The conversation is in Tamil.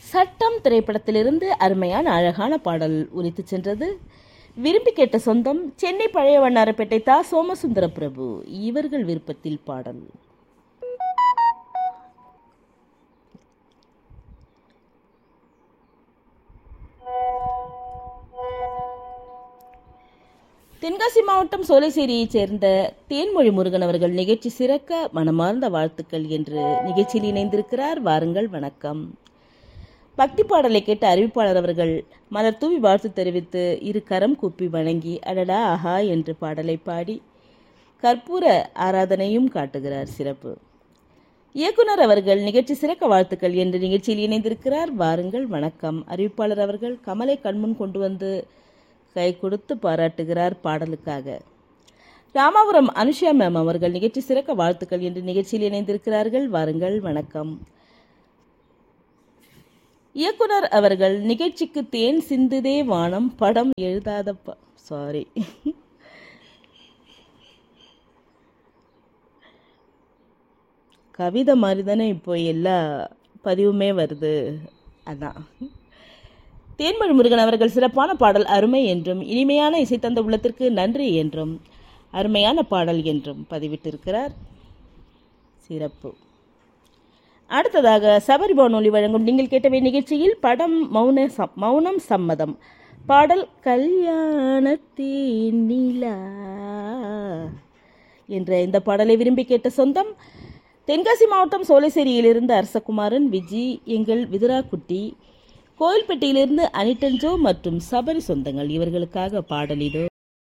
சட்டம் திரைப்படத்திலிருந்து அருமையான அழகான பாடல் ஒலித்து சென்றது விரும்பி கேட்ட சொந்தம் சென்னை பழைய வண்ணாரப்பேட்டை தா சோமசுந்தர பிரபு இவர்கள் விருப்பத்தில் பாடல் தென்காசி மாவட்டம் சோலைசேரியைச் சேர்ந்த தேன்மொழி முருகன் அவர்கள் நிகழ்ச்சி சிறக்க மனமார்ந்த வாழ்த்துக்கள் என்று நிகழ்ச்சியில் இணைந்திருக்கிறார் வாருங்கள் வணக்கம் பக்தி பாடலை கேட்ட அறிவிப்பாளர் அவர்கள் மலர் தூவி வாழ்த்து தெரிவித்து இரு கரம் கூப்பி வணங்கி அடடா ஆஹா என்று பாடலை பாடி கற்பூர ஆராதனையும் காட்டுகிறார் சிறப்பு இயக்குனர் அவர்கள் நிகழ்ச்சி சிறக்க வாழ்த்துக்கள் என்று நிகழ்ச்சியில் இணைந்திருக்கிறார் வாருங்கள் வணக்கம் அறிவிப்பாளர் அவர்கள் கமலை கண்முன் கொண்டு வந்து கை கொடுத்து பாராட்டுகிறார் பாடலுக்காக ராமாபுரம் அனுஷா மேம் அவர்கள் நிகழ்ச்சி சிறக்க வாழ்த்துக்கள் என்று நிகழ்ச்சியில் இணைந்திருக்கிறார்கள் வாருங்கள் வணக்கம் இயக்குனர் அவர்கள் நிகழ்ச்சிக்கு தேன் சிந்துதே வானம் படம் எழுதாத சாரி கவிதை மாதிரி தானே இப்போ எல்லா பதிவுமே வருது அதான் தேன்மொழி முருகன் அவர்கள் சிறப்பான பாடல் அருமை என்றும் இனிமையான இசை தந்த உள்ளத்திற்கு நன்றி என்றும் அருமையான பாடல் என்றும் பதிவிட்டிருக்கிறார் சிறப்பு அடுத்ததாக சபரி வானொலி வழங்கும் நீங்கள் கேட்டவை நிகழ்ச்சியில் படம் மௌன சம் மௌனம் சம்மதம் பாடல் கல்யாணத்தின் நிலா என்ற இந்த பாடலை விரும்பி கேட்ட சொந்தம் தென்காசி மாவட்டம் சோலைசேரியிலிருந்து அரசகுமாரன் விஜி எங்கள் விதுராக்குட்டி கோயில்பட்டியிலிருந்து அனிட்டன் ஜோ மற்றும் சபரி சொந்தங்கள் இவர்களுக்காக பாடல் இதோ